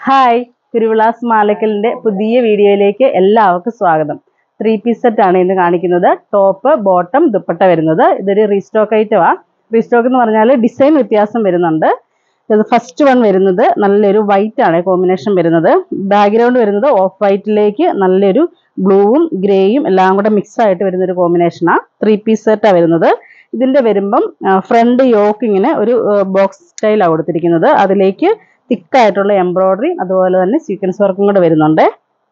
hi തിരുവിളാസ് മാലക്കലിന്റെ പുതിയ വീഡിയോയിലേക്ക് എല്ലാവർക്കും സ്വാഗതം ത്രീ പീസ് സെറ്റ് ആണ് ഇന്ന് കാണിക്കുന്നത് ടോപ്പ് ബോട്ടം ദുപ്പട്ട വരുന്നത് ഇതൊരു റീസ്റ്റോക്ക് ഐറ്റമാ റീസ്റ്റോക്ക് എന്ന് പറഞ്ഞാൽ ഡിസൈൻ വ്യത്യാസം വരുന്നുണ്ട് ഇത് ഫസ്റ്റ് വൺ വരുന്നത് നല്ലൊരു വൈറ്റ് ആണ് കോമ്പിനേഷൻ വരുന്നത് ബാക്ക്ഗ്രൗണ്ട് വരുന്നത് ഓഫ് വൈറ്റിലേക്ക് നല്ലൊരു ബ്ലൂവും ഗ്രേയും എല്ലാം കൂടെ മിക്സ് ആയിട്ട് വരുന്ന ഒരു കോമ്പിനേഷനാണ് ത്രീ പീസ് സെറ്റാണ് വരുന്നത് ഇതിന്റെ വരുമ്പം ഫ്രണ്ട് യോക്ക് ഇങ്ങനെ ഒരു ബോക്സ് സ്റ്റൈലാണ് കൊടുത്തിരിക്കുന്നത് അതിലേക്ക് തിക്കായിട്ടുള്ള എംബ്രോയിഡറി അതുപോലെ തന്നെ സീക്വൻസ് വർക്കും കൂടെ വരുന്നുണ്ട്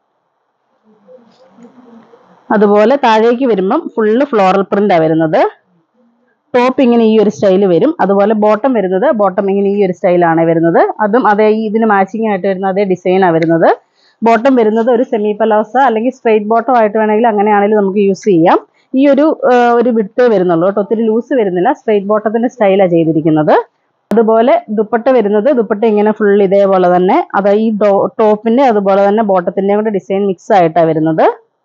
അതുപോലെ താഴേക്ക് വരുമ്പം ഫുള്ള് ഫ്ലോറൽ പ്രിന്റാണ് വരുന്നത് ടോപ്പ് ഇങ്ങനെ ഈ ഒരു സ്റ്റൈൽ വരും അതുപോലെ ബോട്ടം വരുന്നത് ബോട്ടം ഇങ്ങനെ ഈ ഒരു സ്റ്റൈലാണ് വരുന്നത് അതും അതേ ഈ ഇതിന് മാച്ചിങ് ആയിട്ട് വരുന്ന അതേ ഡിസൈനാണ് വരുന്നത് ബോട്ടം വരുന്നത് ഒരു സെമി പലോസ അല്ലെങ്കിൽ സ്ട്രെയിറ്റ് ബോട്ടം ആയിട്ട് വേണമെങ്കിൽ അങ്ങനെയാണെങ്കിലും നമുക്ക് യൂസ് ചെയ്യാം ഈ ഒരു ആ, ഒരു വിടുത്തേ വരുന്നുള്ളൂ കേട്ടോ ഒത്തിരി ലൂസ് വരുന്നില്ല സ്ട്രെയിറ്റ് ബോട്ടത്തിന്റെ സ്റ്റൈലാണ് ചെയ്തിരിക്കുന്നത് അതുപോലെ ദുപ്പട്ട വരുന്നത് ദുപ്പട്ട ഇങ്ങനെ ഫുൾ ഇതേപോലെ തന്നെ അത് ഈ ടോപ്പിന്റെ അതുപോലെ തന്നെ ബോട്ടത്തിന്റെയും കൂടെ ഡിസൈൻ മിക്സ് ആയിട്ടാണ് വരുന്നത്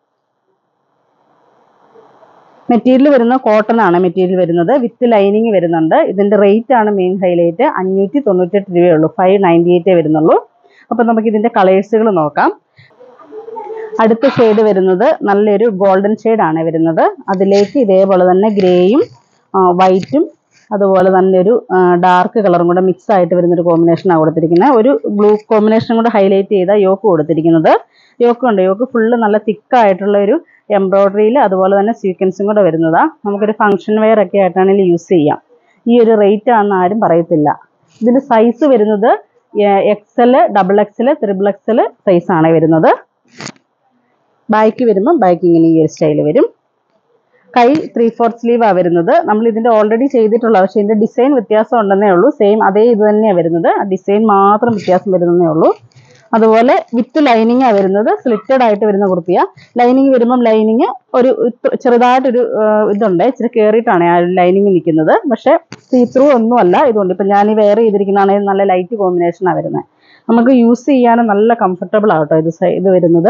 മെറ്റീരിയൽ വരുന്ന കോട്ടൺ ആണ് മെറ്റീരിയൽ വരുന്നത് വിത്ത് ലൈനിങ് വരുന്നുണ്ട് ഇതിന്റെ റേറ്റ് ആണ് മെയിൻ ഹൈലൈറ്റ് അഞ്ഞൂറ്റി തൊണ്ണൂറ്റെട്ട് രൂപയേ ഉള്ളൂ ഫൈവ് നയൻറ്റി എയ്റ്റേ വരുന്നുള്ളൂ അപ്പൊ നമുക്ക് ഇതിന്റെ കളേഴ്സുകൾ നോക്കാം അടുത്ത ഷെയ്ഡ് വരുന്നത് നല്ലൊരു ഗോൾഡൻ ആണ് വരുന്നത് അതിലേക്ക് ഇതേപോലെ തന്നെ ഗ്രേയും വൈറ്റും അതുപോലെ തന്നെ ഒരു ഡാർക്ക് കളറും കൂടെ മിക്സ് ആയിട്ട് വരുന്ന ഒരു കോമ്പിനേഷനാണ് കൊടുത്തിരിക്കുന്നത് ഒരു ബ്ലൂ കോമ്പിനേഷനും കൂടെ ഹൈലൈറ്റ് ചെയ്ത യോക്ക് കൊടുത്തിരിക്കുന്നത് യോക്ക് ഉണ്ട് യോക്ക് ഫുള്ള് നല്ല തിക്കായിട്ടുള്ള ഒരു എംബ്രോയിഡറിയിൽ അതുപോലെ തന്നെ സീക്വൻസും കൂടെ വരുന്നതാ നമുക്കൊരു ഫംഗ്ഷൻ വെയർ ഒക്കെ ആയിട്ടാണെങ്കിൽ യൂസ് ചെയ്യാം ഈ ഒരു റേറ്റ് ആണെന്ന് ആരും പറയത്തില്ല ഇതിന്റെ സൈസ് വരുന്നത് XL double XL triple XL size ആണ് വരുന്നത് ബാക്ക് വരുമ്പോൾ ബാക്ക് ഇങ്ങനെ ഈ ഒരു സ്റ്റൈൽ വരും കൈ ത്രീ ഫോർത്ത് സ്ലീവ് ആ വരുന്നത് നമ്മൾ ഇതിന്റെ ഓൾറെഡി ചെയ്തിട്ടുള്ള പക്ഷേ ഇതിന്റെ ഡിസൈൻ വ്യത്യാസം ഉണ്ടെന്നേ ഉള്ളൂ സെയിം അതേ ഇത് തന്നെയാണ് വരുന്നത് ഡിസൈൻ മാത്രം വ്യത്യാസം വരുന്നതേ ഉള്ളൂ അതുപോലെ വിത്ത് ലൈനിങ് ആ വരുന്നത് സ്ലിറ്റഡ് ആയിട്ട് വരുന്ന കുർത്തിയ ലൈനിങ് വരുമ്പം ലൈനിങ് ഒരു ഇത്ര- ചെറുതായിട്ടൊരു ആ, ഇതുണ്ട് ഇച്ചിരി കയറിയിട്ടാണ് ആ ലൈനിങ് നിൽക്കുന്നത് പക്ഷെ സീ ത്രൂ ഒന്നും അല്ല ഇതുകൊണ്ട് ഇപ്പം ഞാൻ ഈ വെയർ ചെയ്തിരിക്കുന്നതാണെങ്കിൽ നല്ല ലൈറ്റ് കോമ്പിനേഷനാണ് വരുന്നത് നമുക്ക് യൂസ് ചെയ്യാനും നല്ല കംഫർട്ടബിൾ ആട്ടോ ഇത് സൈ- ഇത് വരുന്നത്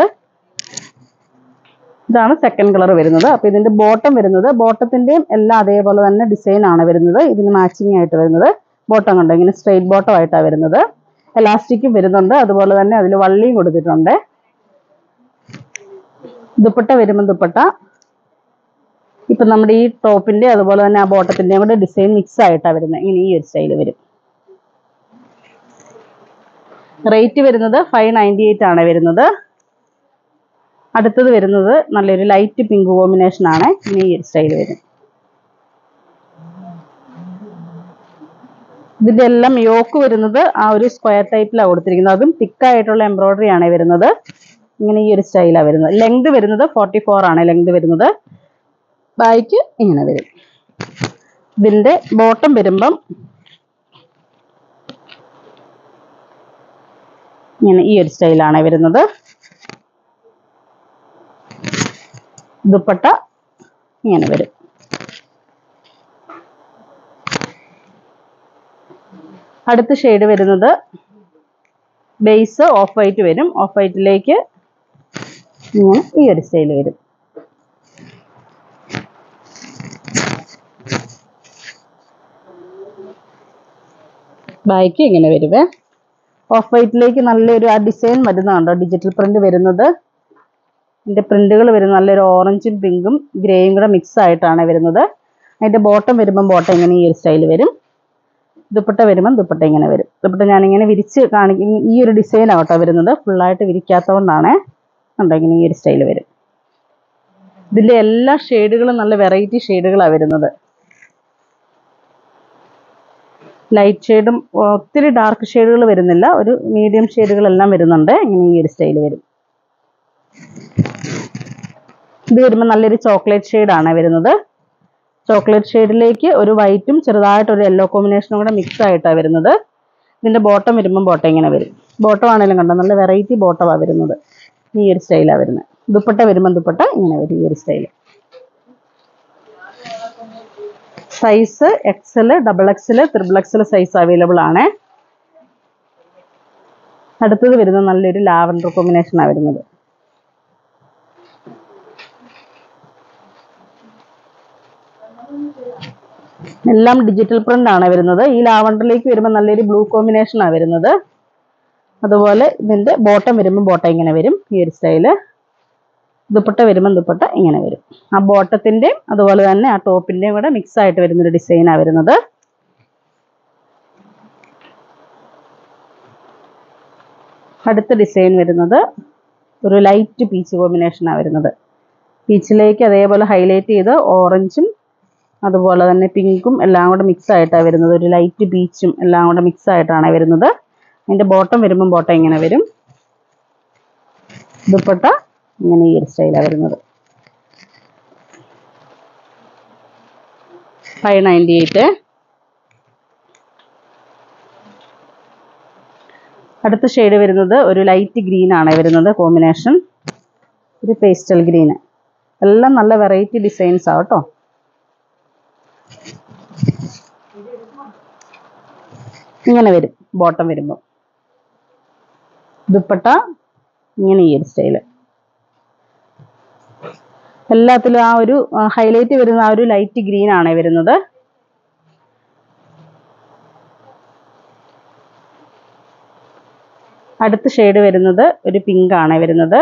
ഇതാണ് സെക്കൻഡ് കളർ വരുന്നത് അപ്പൊ ഇതിന്റെ ബോട്ടം വരുന്നത് ബോട്ടത്തിന്റെയും എല്ലാം അതേപോലെ തന്നെ ഡിസൈൻ ആണ് വരുന്നത് ഇതിന് മാച്ചിങ് ആയിട്ട് വരുന്നത് ബോട്ടം കണ്ടോ ഇങ്ങനെ സ്ട്രെയിറ്റ് ബോട്ടം ആയിട്ടാണ് വരുന്നത് എലാസ്റ്റിക്കും വരുന്നുണ്ട് അതുപോലെ തന്നെ അതിൽ വള്ളിയും കൊടുത്തിട്ടുണ്ട് ദുപ്പട്ട വരുമ്പോൾ ദുപ്പട്ട ഇപ്പൊ നമ്മുടെ ഈ ടോപ്പിന്റെ അതുപോലെ തന്നെ ആ ബോട്ടത്തിന്റെയും കൂടെ ഡിസൈൻ മിക്സ് ആയിട്ടാണ് വരുന്നത് ഇങ്ങനെ ഈ ഒരു സ്റ്റൈൽ വരും റേറ്റ് വരുന്നത് ഫൈവ് നയൻറ്റി എയ്റ്റ് ആണ് വരുന്നത് അടുത്തത് വരുന്നത് നല്ലൊരു ലൈറ്റ് പിങ്ക് കോമ്പിനേഷൻ ആണ് ഇനി ഈ സ്റ്റൈൽ വരും ഇതിന്റെ എല്ലാം യോക്ക് വരുന്നത് ആ ഒരു സ്ക്വയർ ടൈപ്പിലാണ് കൊടുത്തിരിക്കുന്നത് അതും തിക്കായിട്ടുള്ള എംബ്രോയിഡറി ആണ് വരുന്നത് ഇങ്ങനെ ഈ ഒരു സ്റ്റൈലാണ് വരുന്നത് ലെങ്ത് വരുന്നത് ഫോർട്ടി ഫോർ ആണ് ലെങ്ത് വരുന്നത് ബാക്ക് ഇങ്ങനെ വരും ഇതിന്റെ ബോട്ടം വരുമ്പം ഇങ്ങനെ ഈ ഒരു സ്റ്റൈലാണ് വരുന്നത് ദുപ്പട്ട ഇങ്ങനെ വരും അടുത്ത ഷെയ്ഡ് വരുന്നത് ബേസ് ഓഫ് വൈറ്റ് വരും ഓഫ് വൈറ്റിലേക്ക് ഇങ്ങനെ ഈ ഒരു സ്റ്റൈൽ വരും ബാക്ക് ഇങ്ങനെ വരുവേ ഓഫ് വൈറ്റിലേക്ക് നല്ലൊരു ആ ഡിസൈൻ വരുന്നതുണ്ടോ ഡിജിറ്റൽ പ്രിന്റ് വരുന്നത് ഇതിന്റെ പ്രിന്റുകൾ വരുന്നത് നല്ലൊരു ഓറഞ്ചും പിങ്കും ഗ്രേയും കൂടെ മിക്സ് ആയിട്ടാണ് വരുന്നത് അതിന്റെ ബോട്ടം വരുമ്പം ബോട്ടം ഇങ്ങനെ ഈ ഒരു സ്റ്റൈൽ വരും ദുപ്പട്ട വരുമ്പം ദുപ്പട്ട ഇങ്ങനെ വരും ദുപ്പട്ട ഞാനിങ്ങനെ വിരിച്ച് കാണിക്കും ഈ ഒരു ഡിസൈൻ ആവട്ടോ വരുന്നത് ഫുള്ളായിട്ട് വിരിക്കാത്തതുകൊണ്ടാണ് കണ്ടോ ഇങ്ങനെ ഈ ഒരു സ്റ്റൈൽ വരും ഇതിന്റെ എല്ലാ ഷെയ്ഡുകളും നല്ല വെറൈറ്റി ഷെയ്ഡുകളാണ് വരുന്നത് ലൈറ്റ് ഷെയ്ഡും ഒത്തിരി ഡാർക്ക് ഷെയ്ഡുകൾ വരുന്നില്ല ഒരു മീഡിയം ഷെയ്ഡുകളെല്ലാം വരുന്നുണ്ട് ഇങ്ങനെ ഈ ഒരു സ്റ്റൈൽ വരും ഇത് വരുമ്പോൾ നല്ലൊരു ചോക്ലേറ്റ് ഷെയ്ഡാണ് വരുന്നത് ചോക്ലേറ്റ് ഷെയ്ഡിലേക്ക് ഒരു വൈറ്റും ചെറുതായിട്ട് ഒരു യെല്ലോ കോമ്പിനേഷനും കൂടെ മിക്സ് ആയിട്ടാണ് വരുന്നത് ഇതിന്റെ ബോട്ടം വരുമ്പോൾ ബോട്ടം ഇങ്ങനെ വരും ബോട്ടം ആണെങ്കിലും കണ്ടോ നല്ല വെറൈറ്റി ബോട്ടമാണ് വരുന്നത് ഈ ഒരു സ്റ്റൈലാണ് വരുന്നത് ദുപ്പട്ട വരുമ്പോൾ ദുപ്പട്ട ഇങ്ങനെ വരും ഈ ഒരു style size XL double XL triple XL size available ആണ് അടുത്തത് വരുന്നത് നല്ലൊരു ലാവൻഡർ കോമ്പിനേഷനാണ് വരുന്നത് എല്ലാം ഡിജിറ്റൽ പ്രിന്റ് ആണ് വരുന്നത് ഈ ലാവണ്ടറിലേക്ക് വരുമ്പോൾ നല്ലൊരു ബ്ലൂ കോമ്പിനേഷൻ ആണ് വരുന്നത് അതുപോലെ ഇതിന്റെ ബോട്ടം വരുമ്പോൾ ബോട്ടം ഇങ്ങനെ വരും ഈ ഒരു സ്റ്റൈല് ദുപ്പട്ട വരുമ്പോൾ ദുപ്പട്ട ഇങ്ങനെ വരും ആ ബോട്ടത്തിന്റെയും അതുപോലെ തന്നെ ആ ടോപ്പിന്റെയും കൂടെ മിക്സ് ആയിട്ട് വരുന്നൊരു ഡിസൈനാണ് വരുന്നത് അടുത്ത ഡിസൈൻ വരുന്നത് ഒരു ലൈറ്റ് പീച്ച് കോമ്പിനേഷനാണ് വരുന്നത് പീച്ചിലേക്ക് അതേപോലെ ഹൈലൈറ്റ് ചെയ്ത് ഓറഞ്ചും അതുപോലെ തന്നെ പിങ്കും എല്ലാം കൂടെ മിക്സ് ആയിട്ടാണ് വരുന്നത് ഒരു ലൈറ്റ് പീച്ചും എല്ലാം കൂടെ മിക്സ് ആയിട്ടാണ് വരുന്നത് അതിൻ്റെ ബോട്ടം വരുമ്പം ബോട്ടം ഇങ്ങനെ വരും ദുപ്പട്ട ഇങ്ങനെ ഈ ഒരു സ്റ്റൈലാണ് വരുന്നത് ഫൈവ് നയൻറ്റി എയ്റ്റ് അടുത്ത ഷെയ്ഡ് വരുന്നത് ഒരു ലൈറ്റ് ഗ്രീൻ ആണ് വരുന്നത് കോമ്പിനേഷൻ ഒരു പേസ്റ്റൽ ഗ്രീന് എല്ലാം നല്ല വെറൈറ്റി ഡിസൈൻസ് ആണ് കേട്ടോ ഇങ്ങനെ വരും ബോട്ടം വരുമ്പോൾ ദുപ്പട്ട ഇങ്ങനെ ഈ ഒരു സ്റ്റൈല് എല്ലാത്തിലും ആ ഒരു ഹൈലൈറ്റ് വരുന്ന ആ ഒരു ലൈറ്റ് ഗ്രീൻ ആണ് വരുന്നത് അടുത്ത ഷെയ്ഡ് വരുന്നത് ഒരു പിങ്ക് ആണ് വരുന്നത്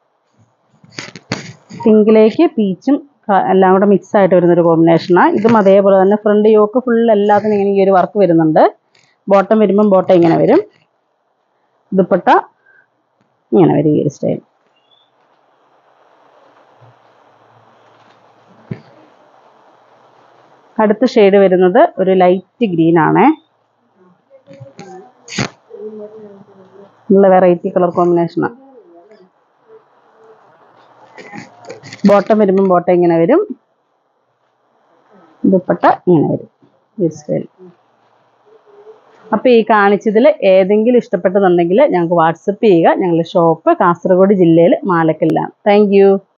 പിങ്കിലേക്ക് പീച്ചും ക- എല്ലാം കൂടെ മിക്സ് ആയിട്ട് വരുന്നൊരു കോമ്പിനേഷനാണ് ഇതും അതേപോലെ തന്നെ ഫ്രണ്ട് യോക്ക് ഫുൾ എല്ലാത്തിനും ഇങ്ങനെ ഈ ഒരു വർക്ക് വരുന്നുണ്ട് ബോട്ടം വരുമ്പം ബോട്ടം ഇങ്ങനെ വരും ദുപ്പട്ട ഇങ്ങനെ വരും ഈ ഒരു സ്റ്റൈൽ അടുത്ത ഷെയ്ഡ് വരുന്നത് ഒരു ലൈറ്റ് ഗ്രീൻ ആണ് നല്ല വെറൈറ്റി കളർ കോമ്പിനേഷനാണ് ബോട്ടം വരുമ്പം ബോട്ടം ഇങ്ങനെ വരും ദുപ്പട്ട ഇങ്ങനെ വരും ഈ സ്റ്റൈൽ അപ്പോൾ ഈ കാണിച്ചതിൽ ഏതെങ്കിലും ഇഷ്ടപ്പെട്ടതുണ്ടെങ്കിൽ ഞങ്ങൾക്ക് വാട്സപ്പ് ചെയ്യുക ഞങ്ങളുടെ ഷോപ്പ് കാസർഗോഡ് ജില്ലയിൽ മാലക്കല്ലാണ് താങ്ക് യു